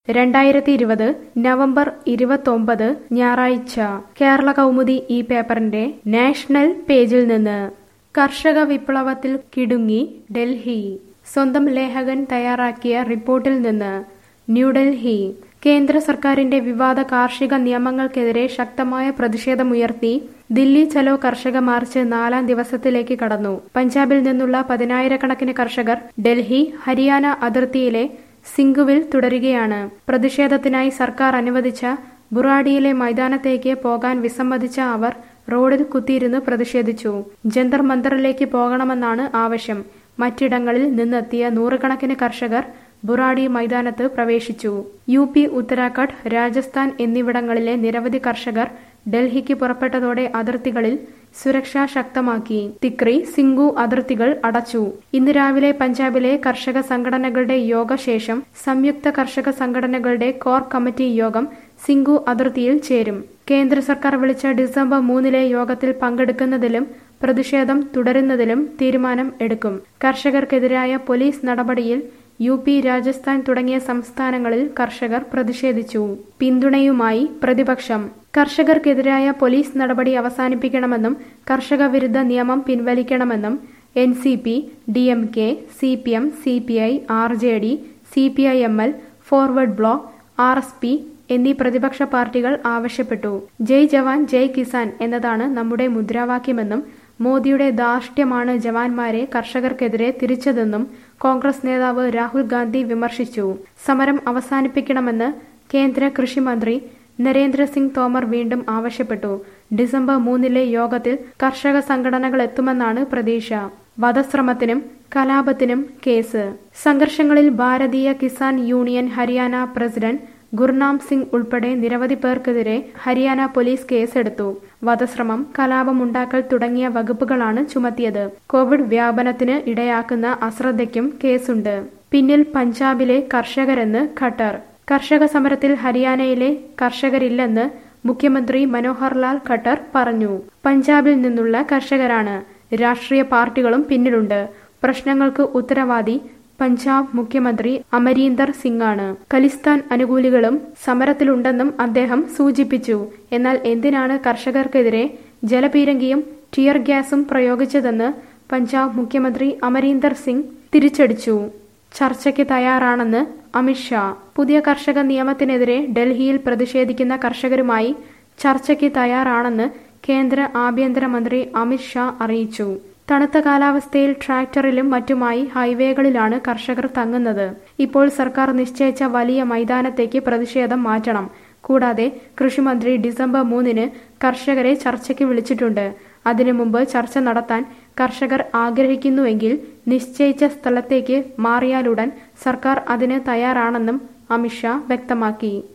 രണ്ടായിരത്തി ഇരുപത് നവംബർ ഇരുപത്തൊമ്പത് ഞായറാഴ്ച കേരള കൗമുദി ഈ പേപ്പറിന്റെ നാഷണൽ പേജിൽ നിന്ന് കർഷക വിപ്ലവത്തിൽ കിടുങ്ങി ഡൽഹി സ്വന്തം ലേഖകൻ തയ്യാറാക്കിയ റിപ്പോർട്ടിൽ നിന്ന് ന്യൂഡൽഹി കേന്ദ്ര സർക്കാരിന്റെ വിവാദ കാർഷിക നിയമങ്ങൾക്കെതിരെ ശക്തമായ പ്രതിഷേധമുയർത്തി ദില്ലി ചലോ കർഷക മാർച്ച് നാലാം ദിവസത്തിലേക്ക് കടന്നു പഞ്ചാബിൽ നിന്നുള്ള പതിനായിരക്കണക്കിന് കർഷകർ ഡൽഹി ഹരിയാന അതിർത്തിയിലെ സിംഗുവിൽ തുടരുകയാണ് പ്രതിഷേധത്തിനായി സർക്കാർ അനുവദിച്ച ബുറാഡിയിലെ മൈതാനത്തേക്ക് പോകാൻ വിസമ്മതിച്ച അവർ റോഡിൽ കുത്തിയിരുന്ന് പ്രതിഷേധിച്ചു ജന്തർ മന്ദറിലേക്ക് പോകണമെന്നാണ് ആവശ്യം മറ്റിടങ്ങളിൽ നിന്നെത്തിയ നൂറുകണക്കിന് കർഷകർ ബുറാഡി മൈതാനത്ത് പ്രവേശിച്ചു യു പി ഉത്തരാഖണ്ഡ് രാജസ്ഥാൻ എന്നിവിടങ്ങളിലെ നിരവധി കർഷകർ ഡൽഹിക്ക് പുറപ്പെട്ടതോടെ അതിർത്തികളിൽ സുരക്ഷ ശക്തമാക്കി തിക്രി സിംഗു അതിർത്തികൾ അടച്ചു ഇന്ന് രാവിലെ പഞ്ചാബിലെ കർഷക സംഘടനകളുടെ യോഗശേഷം സംയുക്ത കർഷക സംഘടനകളുടെ കോർ കമ്മിറ്റി യോഗം സിംഗു അതിർത്തിയിൽ ചേരും കേന്ദ്ര സർക്കാർ വിളിച്ച ഡിസംബർ മൂന്നിലെ യോഗത്തിൽ പങ്കെടുക്കുന്നതിലും പ്രതിഷേധം തുടരുന്നതിലും തീരുമാനം എടുക്കും കർഷകർക്കെതിരായ പോലീസ് നടപടിയിൽ യു പി രാജസ്ഥാൻ തുടങ്ങിയ സംസ്ഥാനങ്ങളിൽ കർഷകർ പ്രതിഷേധിച്ചു പിന്തുണയുമായി പ്രതിപക്ഷം കർഷകർക്കെതിരായ പോലീസ് നടപടി അവസാനിപ്പിക്കണമെന്നും കർഷക വിരുദ്ധ നിയമം പിൻവലിക്കണമെന്നും N C P D M K C P M C P I R J D C P I M L forward bloc R S P എന്നീ പ്രതിപക്ഷ പാർട്ടികൾ ആവശ്യപ്പെട്ടു ജയ് ജവാൻ ജയ് കിസാൻ എന്നതാണ് നമ്മുടെ മുദ്രാവാക്യമെന്നും മോദിയുടെ ധാർഷ്ട്യമാണ് ജവാന്മാരെ കർഷകർക്കെതിരെ തിരിച്ചതെന്നും കോൺഗ്രസ് നേതാവ് രാഹുൽ ഗാന്ധി വിമർശിച്ചു സമരം അവസാനിപ്പിക്കണമെന്ന് കേന്ദ്ര കൃഷിമന്ത്രി നരേന്ദ്രസിംഗ് തോമർ വീണ്ടും ആവശ്യപ്പെട്ടു ഡിസംബർ മൂന്നിലെ യോഗത്തിൽ കർഷക സംഘടനകൾ എത്തുമെന്നാണ് പ്രതീക്ഷ വധശ്രമത്തിനും കലാപത്തിനും കേസ് സംഘർഷങ്ങളിൽ ഭാരതീയ കിസാൻ യൂണിയൻ ഹരിയാന പ്രസിഡന്റ് ഗുർനാം സിംഗ് ഉൾപ്പെടെ നിരവധി പേർക്കെതിരെ ഹരിയാന പോലീസ് കേസെടുത്തു വധശ്രമം കലാപമുണ്ടാക്കൽ തുടങ്ങിയ വകുപ്പുകളാണ് ചുമത്തിയത് കോവിഡ് വ്യാപനത്തിന് ഇടയാക്കുന്ന അശ്രദ്ധയ്ക്കും കേസുണ്ട് പിന്നിൽ പഞ്ചാബിലെ കർഷകരെന്ന് ഖട്ടർ കർഷക സമരത്തിൽ ഹരിയാനയിലെ കർഷകരില്ലെന്ന് മുഖ്യമന്ത്രി മനോഹർ ലാൽ ഖട്ടർ പറഞ്ഞു പഞ്ചാബിൽ നിന്നുള്ള കർഷകരാണ് രാഷ്ട്രീയ പാർട്ടികളും പിന്നിലുണ്ട് പ്രശ്നങ്ങൾക്ക് ഉത്തരവാദി പഞ്ചാബ് മുഖ്യമന്ത്രി അമരീന്ദർ സിംഗാണ് ഖലിസ്ഥാൻ അനുകൂലികളും സമരത്തിലുണ്ടെന്നും അദ്ദേഹം സൂചിപ്പിച്ചു എന്നാൽ എന്തിനാണ് കർഷകർക്കെതിരെ ജലപീരങ്കിയും ടിയർ ഗ്യാസും പ്രയോഗിച്ചതെന്ന് പഞ്ചാബ് മുഖ്യമന്ത്രി അമരീന്ദർ സിംഗ് തിരിച്ചടിച്ചു ചർച്ചയ്ക്ക് തയ്യാറാണെന്ന് അമിത്ഷാ പുതിയ കർഷക നിയമത്തിനെതിരെ ഡൽഹിയിൽ പ്രതിഷേധിക്കുന്ന കർഷകരുമായി ചർച്ചയ്ക്ക് തയ്യാറാണെന്ന് കേന്ദ്ര ആഭ്യന്തരമന്ത്രി അമിത്ഷാ അറിയിച്ചു തണുത്ത കാലാവസ്ഥയിൽ ട്രാക്ടറിലും മറ്റുമായി ഹൈവേകളിലാണ് കർഷകർ തങ്ങുന്നത് ഇപ്പോൾ സർക്കാർ നിശ്ചയിച്ച വലിയ മൈതാനത്തേക്ക് പ്രതിഷേധം മാറ്റണം കൂടാതെ കൃഷിമന്ത്രി ഡിസംബർ മൂന്നിന് കർഷകരെ ചർച്ചയ്ക്ക് വിളിച്ചിട്ടുണ്ട് അതിനു മുമ്പ് ചർച്ച നടത്താൻ കർഷകർ ആഗ്രഹിക്കുന്നുവെങ്കിൽ നിശ്ചയിച്ച സ്ഥലത്തേക്ക് മാറിയാലുടൻ സർക്കാർ അതിന് തയ്യാറാണെന്നും അമിത്ഷാ വ്യക്തമാക്കി